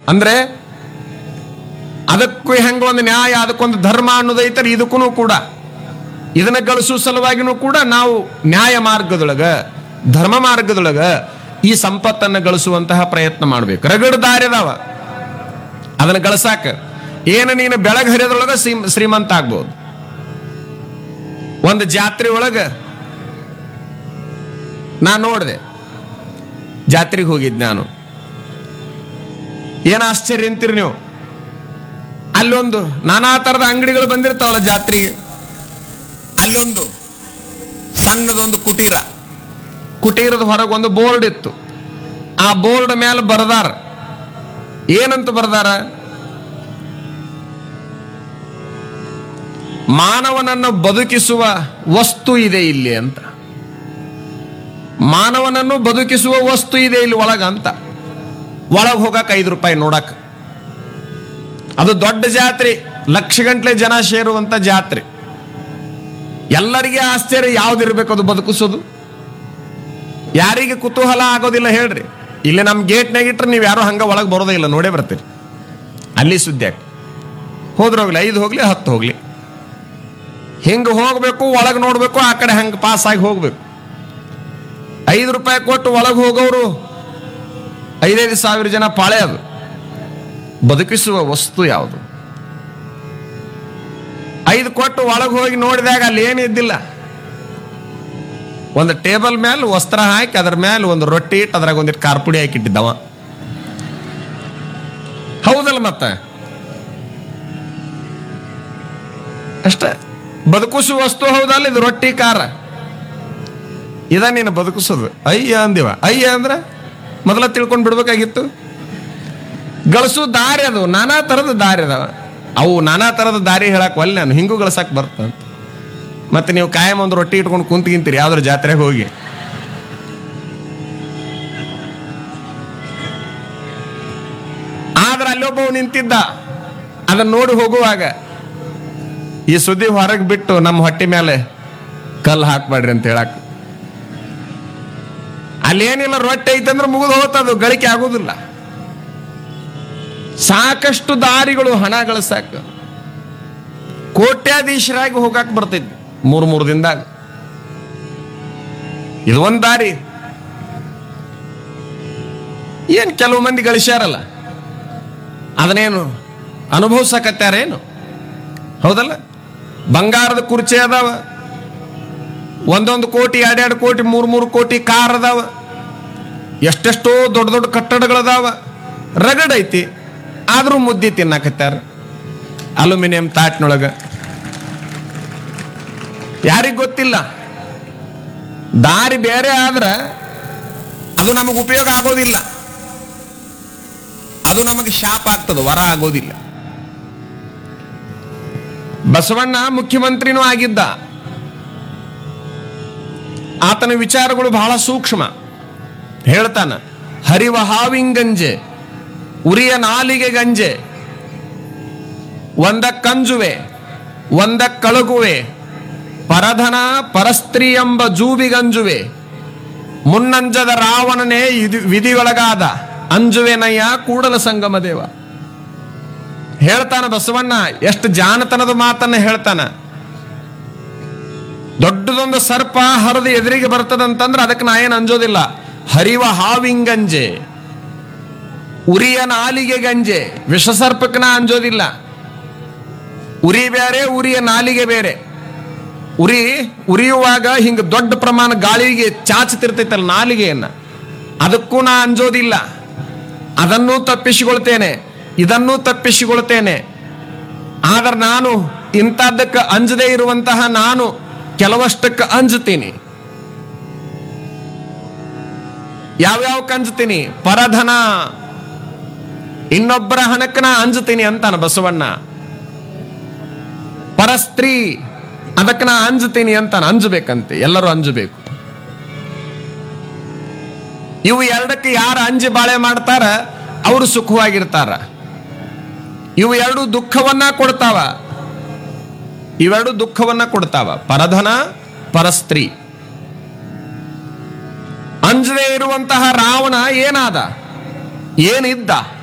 ಅಂದ್ರೆ ಅದಕ್ಕೂ ಹೆಂಗ ಒಂದು ನ್ಯಾಯ ಅದಕ್ಕೊಂದು ಧರ್ಮ ಅನ್ನೋದೈತಲ್ಲ ಇದಕ್ಕೂ ಕೂಡ ಇದನ್ನ ಗಳಿಸುವ ಸಲುವಾಗಿನೂ ಕೂಡ ನಾವು ನ್ಯಾಯ ಮಾರ್ಗದೊಳಗ ಧರ್ಮ ಮಾರ್ಗದೊಳಗ ಈ ಸಂಪತ್ತನ್ನು ಗಳಿಸುವಂತಹ ಪ್ರಯತ್ನ ಮಾಡ್ಬೇಕು ರಗಡ್ ದಾರಿ ಅದಾವ ಅದನ್ನ ಗಳಿಸಾಕ ಏನು ನೀನು ಬೆಳಗ್ಗೆ ಹರಿಯೋದ್ರೊಳಗ ಶ್ರೀ- ಶ್ರೀಮಂತ ಆಗ್ಬೋದು ಒಂದು ಜಾತ್ರೆ ಒಳಗ ನಾ ನೋಡಿದೆ ಜಾತ್ರೆಗೆ ಹೋಗಿದ್ದೆ ನಾನು ಏನ್ ಆಶ್ಚರ್ಯ ಅಂತೀರಿ ನೀವು ಅಲ್ಲೊಂದು ನಾನಾ ತರದ ಅಂಗಡಿಗಳು ಬಂದಿರ್ತಾವಲ್ಲ ಜಾತ್ರೆಗೆ ಅಲ್ಲೊಂದು ಸಣ್ಣದೊಂದು ಕುಟೀರ ಕುಟೀರದ ಹೊರಗೆ ಒಂದು ಬೋರ್ಡ್ ಇತ್ತು ಆ ಬೋರ್ಡ್ ಮೇಲೆ ಬರದಾರ ಏನಂತ ಬರ್ದಾರ ಮಾನವನನ್ನು ಬದುಕಿಸುವ ವಸ್ತು ಇದೆ ಇಲ್ಲಿ ಅಂತ ಮಾನವನನ್ನು ಬದುಕಿಸುವ ವಸ್ತು ಇದೆ ಇಲ್ಲಿ ಒಳಗ ಅಂತ ಒಳಗೆ ಹೋಗಕ್ಕೆ ಐದು ರೂಪಾಯಿ ನೋಡಕ್ ಅದು ದೊಡ್ಡ ಜಾತ್ರೆ ಲಕ್ಷ ಗಂಟ್ಲೆ ಜನ ಸೇರುವಂತ ಜಾತ್ರೆ ಎಲ್ಲರಿಗೆ ಆಶ್ಚರ್ಯ ಯಾವ್ದಿರ್ಬೇಕು ಅದು ಬದುಕಿಸೋದು ಯಾರಿಗೆ ಕುತೂಹಲ ಆಗೋದಿಲ್ಲ ಹೇಳ್ರಿ ಇಲ್ಲಿ ನಮ್ಮ ಗೇಟ್ನಾಗ ಇಟ್ರೆ ನೀವು ಯಾರು ಹಂಗ ಒಳಗೆ ಬರೋದೇ ಇಲ್ಲ ನೋಡೇ ಬರ್ತೀರಿ ಅಲ್ಲಿ ಸುದ್ದಿ ಆಗ್ ಹೋದ್ರೆ ಹೋಗ್ಲಿ ಐದು ಹೋಗ್ಲಿ ಹತ್ತು ಹೋಗ್ಲಿ ಹಿಂಗೆ ಹೋಗ್ಬೇಕು ಒಳಗೆ ನೋಡ್ಬೇಕು ಆ ಕಡೆ ಹಂಗೆ ಪಾಸ್ ಆಗಿ ಹೋಗ್ಬೇಕು ಐದು ರೂಪಾಯಿ ಕೊಟ್ಟು ಒಳಗೆ ಹೋಗೋರು ಐದೈದು ಸಾವಿರ ಜನ ಪಾಳೆ ಅದು ಬದುಕಿಸುವ ವಸ್ತು ಯಾವುದು ಐದು ಕೊಟ್ಟು ಒಳಗೆ ಹೋಗಿ ನೋಡಿದಾಗ ಅಲ್ಲಿ ಏನು ಇದ್ದಿಲ್ಲ ಒಂದು ಟೇಬಲ್ ಮೇಲೆ ವಸ್ತ್ರ ಹಾಕಿ ಅದ್ರ ಮೇಲೆ ಒಂದು ರೊಟ್ಟಿ ಇಟ್ಟು ಅದ್ರಾಗ ಒಂದಿಟ್ಟು ಕಾರ್ಪುಡಿ ಹಾಕಿ ಇಟ್ಟಿದ್ದವ ಹೌದಲ್ಲ ಮತ್ತೆ ಅಷ್ಟೇ ಬದುಕಿಸುವ ವಸ್ತು ಹೌದಲ್ಲ ಇದು ರೊಟ್ಟಿ ಕಾರ ಇದ ನೀನು ಬದುಕಿಸೋದು ಅಯ್ಯ ಅಂದಿವ ಅಯ್ಯ ಅಂದ್ರೆ ಮೊದಲ ತಿಳ್ಕೊಂಡು ಬಿಡ್ಬೇಕಾಗಿತ್ತು ಗಳಿಸು ದಾರಿ ಅದು ನಾನಾ ತರದ ದಾರಿ ಅದಾವ ಅವು ನಾನಾ ತರದ ದಾರಿ ಹೇಳಕ್ ಒಲ್ಲೆ ನಾನು ಹಿಂಗೂ ಗಳಿಸಕ್ ಬರ್ತಂತ ಮತ್ತೆ ನೀವು ಕಾಯಂ ಒಂದು ರೊಟ್ಟಿ ಇಟ್ಕೊಂಡು ಕುಂತ್ಗಿಂತೀರಿ ಯಾವ್ದ್ರ ಜಾತ್ರೆಗೆ ಹೋಗಿ ಆದ್ರೆ ಅಲ್ಲೊಬ್ಬವು ನಿಂತಿದ್ದ ಅದನ್ನ ನೋಡಿ ಹೋಗುವಾಗ ಈ ಸುದ್ದಿ ಹೊರಗೆ ಬಿಟ್ಟು ನಮ್ಮ ಹೊಟ್ಟೆ ಮೇಲೆ ಕಲ್ಲು ಹಾಕ್ಬೇಡ್ರಿ ಅಂತ ಹೇಳಕ್ ಅಲ್ಲೇನಿಲ್ಲ ರೊಟ್ಟಿ ಐತಂದ್ರೆ ಮುಗಿದು ಹೋಗ್ತದು ಗಳಿಕೆ ಆಗೋದಿಲ್ಲ ಸಾಕಷ್ಟು ದಾರಿಗಳು ಹಣ ಗಳಿಸಾಕ ಕೋಟ್ಯಾಧೀಶರಾಗಿ ಹೋಗಕ್ ಬರ್ತೈತಿ ಮೂರ್ ಮೂರು ದಿನದಾಗ ಇದು ಒಂದ್ ದಾರಿ ಏನ್ ಕೆಲವು ಮಂದಿ ಗಳಿಸ್ಯಾರಲ್ಲ ಅದನ್ನೇನು ಅನುಭವಿಸಕತ್ಯಾರೇನು ಹೌದಲ್ಲ ಬಂಗಾರದ ಕುರ್ಚಿ ಅದಾವ ಒಂದೊಂದು ಕೋಟಿ ಎರಡೆರಡು ಕೋಟಿ ಮೂರು ಮೂರು ಕೋಟಿ ಕಾರ್ ಅದಾವ ಎಷ್ಟೆಷ್ಟೋ ದೊಡ್ಡ ದೊಡ್ಡ ಕಟ್ಟಡಗಳದಾವ ರಗಡ್ ಐತಿ ಆದ್ರೂ ಮುದ್ದಿ ತಿನ್ನಾಕತ್ಯಾರ ಅಲ್ಯೂಮಿನಿಯಂ ತಾಟ್ನೊಳಗ ಯಾರಿಗ್ ಗೊತ್ತಿಲ್ಲ ದಾರಿ ಬೇರೆ ಆದ್ರ ಅದು ನಮಗೆ ಉಪಯೋಗ ಆಗೋದಿಲ್ಲ ಅದು ನಮಗೆ ಶಾಪ ಆಗ್ತದೆ ವರ ಆಗೋದಿಲ್ಲ ಬಸವಣ್ಣ ಮುಖ್ಯಮಂತ್ರಿನೂ ಆಗಿದ್ದ ಆತನ ವಿಚಾರಗಳು ಬಹಳ ಸೂಕ್ಷ್ಮ ಹೇಳ್ತಾನ ಹರಿವ ಹಾವಿಂಗಂಜೆ ಉರಿಯ ನಾಲಿಗೆ ಗಂಜೆ ಒಂದ ಕಂಜುವೆ ಒಂದ ಕಳಗುವೆ ಪರಧನ ಪರಸ್ತ್ರೀ ಎಂಬ ಜೂಬಿಗಂಜುವೆ ಮುನ್ನಂಜದ ರಾವಣನೇ ಇದು ವಿಧಿಯೊಳಗಾದ ಅಂಜುವೆನಯ್ಯ ಕೂಡಲ ಸಂಗಮ ದೇವ ಹೇಳ್ತಾನ ಬಸವಣ್ಣ ಎಷ್ಟು ಜಾನತನದ ಮಾತನ್ನ ಹೇಳ್ತಾನ ದೊಡ್ಡದೊಂದು ಸರ್ಪ ಹರಿದು ಎದುರಿಗೆ ಬರ್ತದಂತಂದ್ರೆ ಅದಕ್ಕೆ ನಾ ಏನು ಅಂಜೋದಿಲ್ಲ ಹರಿವ ಹಾವಿಂಗಂಜೆ ಉರಿಯ ನಾಲಿಗೆ ಗಂಜೆ ವಿಷಸರ್ಪಕ್ಕೆ ನಾ ಅಂಜೋದಿಲ್ಲ ಉರಿ ಬೇರೆ ಉರಿಯ ನಾಲಿಗೆ ಬೇರೆ ಉರಿ ಉರಿಯುವಾಗ ಹಿಂಗ ದೊಡ್ಡ ಪ್ರಮಾಣ ಗಾಳಿಗೆ ಚಾಚುತ್ತಿರ್ತೈತಲ್ಲ ನಾಲಿಗೆಯನ್ನ ಅದಕ್ಕೂ ನಾ ಅಂಜೋದಿಲ್ಲ ಅದನ್ನೂ ತಪ್ಪಿಸಿಕೊಳ್ತೇನೆ ಇದನ್ನೂ ತಪ್ಪಿಸಿಕೊಳ್ತೇನೆ ಆದ್ರೆ ನಾನು ಇಂಥದ್ದಕ್ಕೆ ಅಂಜದೇ ಇರುವಂತಹ ನಾನು ಕೆಲವಷ್ಟಕ್ಕೆ ಅಂಜುತ್ತೀನಿ ಯಾವ್ಯಾವಕ್ಕೆ ಅಂಜುತ್ತೀನಿ ಪರಧನ ಇನ್ನೊಬ್ಬರ ಹಣಕ್ಕೆ ನಾ ಅಂಜುತ್ತೀನಿ ಅಂತಾನ ಬಸವಣ್ಣ ಪರಸ್ತ್ರೀ ಅದಕ್ಕೆ ನಾ ಅಂಜುತ್ತೀನಿ ಅಂತಾನ ಅಂಜಬೇಕಂತೆ ಎಲ್ಲರೂ ಅಂಜಬೇಕು ಇವು ಎರಡಕ್ಕೆ ಯಾರು ಅಂಜಿ ಬಾಳೆ ಮಾಡ್ತಾರ ಅವರು ಸುಖವಾಗಿರ್ತಾರ ಇವು ಎರಡು ದುಃಖವನ್ನ ಕೊಡ್ತಾವ ಇವೆರಡು ದುಃಖವನ್ನ ಕೊಡ್ತಾವ ಪರಧನ ಪರಸ್ತ್ರೀ ಅಂಜದೇ ಇರುವಂತಹ ರಾವಣ ಏನಾದ ಏನಿದ್ದ